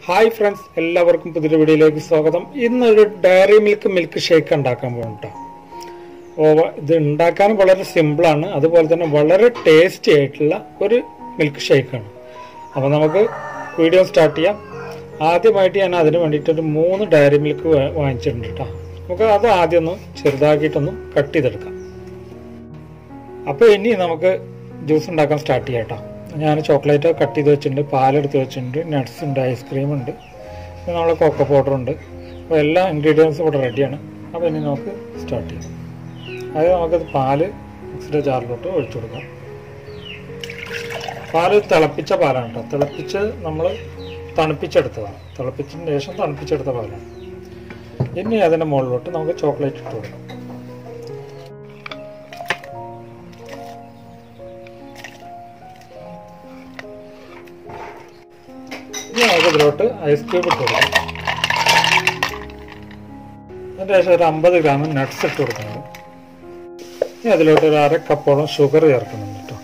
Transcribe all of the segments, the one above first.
hi friends എല്ലാവർക്കും പുതിയൊരു വീഡിയോയിലേക്ക് സ്വാഗതം ഇന്നൊരു ഡയറി മിൽക്ക് മിൽക്ക് ഷേക്ക് ഉണ്ടാക്കാൻ പോകട്ടോ ഓ ഇത് ഉണ്ടാക്കാൻ വളരെ സിമ്പിളാണ് അതുപോലെ തന്നെ വളരെ ടേസ്റ്റി ആയിട്ടുള്ള ഒരു മിൽക്ക് ഷേക്കാണ് അപ്പോൾ നമുക്ക് വീഡിയോ സ്റ്റാർട്ട് ചെയ്യാം ആദ്യമായിട്ട് ഞാൻ അതിന് വേണ്ടിയിട്ട് ഒരു മൂന്ന് ഡയറി മിൽക്ക് വാങ്ങിച്ചിട്ടുണ്ട് കേട്ടോ നമുക്ക് അത് ആദ്യം ഒന്ന് ചെറുതാക്കിയിട്ടൊന്ന് കട്ട് ചെയ്തെടുക്കാം അപ്പോൾ ഇനി നമുക്ക് ജ്യൂസ് ഉണ്ടാക്കാൻ സ്റ്റാർട്ട് ചെയ്യാം കേട്ടോ ഞാൻ ചോക്ലേറ്റ് കട്ട് ചെയ്ത് വെച്ചിട്ടുണ്ട് പാലെടുത്ത് വെച്ചിട്ടുണ്ട് നട്ട്സ് ഉണ്ട് ഐസ്ക്രീം ഉണ്ട് പിന്നെ നമ്മളെ കൊക്കോ പൗഡർ ഉണ്ട് അപ്പോൾ എല്ലാ ഇൻഗ്രീഡിയൻസും ഇവിടെ റെഡിയാണ് അപ്പോൾ ഇനി നമുക്ക് സ്റ്റാർട്ട് ചെയ്യാം അത് നമുക്കത് പാല് മിക്സിയുടെ ജാറിലോട്ട് ഒഴിച്ചു കൊടുക്കാം പാല് തിളപ്പിച്ച പാലാണ് കേട്ടോ തിളപ്പിച്ച് നമ്മൾ തണുപ്പിച്ചെടുത്തതാണ് തിളപ്പിച്ചതിന് ശേഷം തണുപ്പിച്ചെടുത്ത പാലാണ് ഇനി അതിൻ്റെ മുകളിലോട്ട് നമുക്ക് ചോക്ലേറ്റ് ഇട്ട് കൊടുക്കാം ഇനി നമുക്ക് ഇതിലോട്ട് ഐസ് ക്യൂബ് ഇട്ട് കൊടുക്കാം അതിൻ്റെ ശേഷം ഒരു അമ്പത് ഗ്രാം നട്ട്സ് ഇട്ട് കൊടുക്കുന്നത് ഇനി അതിലോട്ട് ഒരു അര കപ്പോളം ഷുഗർ ചേർക്കുന്നുണ്ട് കേട്ടോ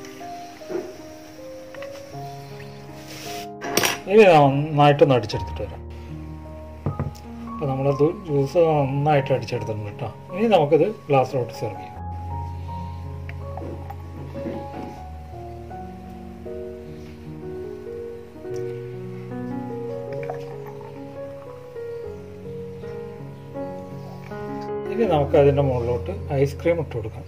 ഇനി നന്നായിട്ടൊന്ന് അടിച്ചെടുത്തിട്ട് വരാം അപ്പോൾ നമ്മളത് ജ്യൂസ് നന്നായിട്ട് അടിച്ചെടുത്തിട്ടുണ്ട് കേട്ടോ ഇനി നമുക്കിത് ഗ്ലാസ്സിലോട്ട് സെർവ് ചെയ്യാം ഇനി നമുക്ക് അതിൻ്റെ മുകളിലോട്ട് ഐസ്ക്രീം ഇട്ട് കൊടുക്കാം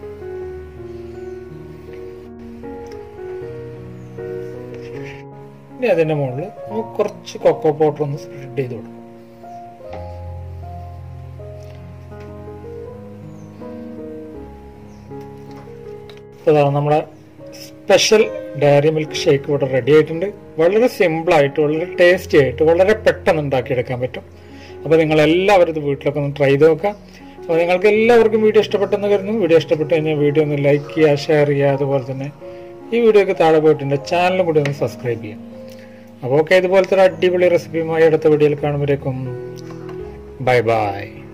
ഇനി അതിൻ്റെ മുകളിൽ നമുക്ക് കുറച്ച് കൊക്കോ പൗഡർ ഒന്ന് സ്പ്രെഡ് ചെയ്ത് കൊടുക്കാം അപ്പോൾ നമ്മുടെ സ്പെഷ്യൽ ഡയറി മിൽക്ക് ഷേക്ക് ഇവിടെ റെഡി ആയിട്ടുണ്ട് വളരെ സിമ്പിളായിട്ട് വളരെ ടേസ്റ്റി ആയിട്ട് വളരെ പെട്ടെന്ന് ഉണ്ടാക്കിയെടുക്കാൻ പറ്റും അപ്പോൾ നിങ്ങൾ എല്ലാവരും ഇത് വീട്ടിലൊക്കെ ഒന്ന് ട്രൈ ചെയ്ത് നോക്കാം അപ്പോൾ നിങ്ങൾക്ക് എല്ലാവർക്കും വീഡിയോ ഇഷ്ടപ്പെട്ടെന്ന് കരുതുന്നു വീഡിയോ ഇഷ്ടപ്പെട്ട് കഴിഞ്ഞാൽ വീഡിയോ ഒന്ന് ലൈക്ക് ചെയ്യുക ഷെയർ ചെയ്യുക അതുപോലെ തന്നെ ഈ വീഡിയോക്ക് താഴെ പോയിട്ടുണ്ട് ചാനലും കൂടി ഒന്ന് സബ്സ്ക്രൈബ് ചെയ്യാം അപ്പോൾ ഓക്കെ ഇതുപോലത്തെ ഒരു അടിപൊളി റെസിപ്പിയുമായി അടുത്ത വീഡിയോയിൽ കാണുമ്പോഴേക്കും ബൈ ബൈ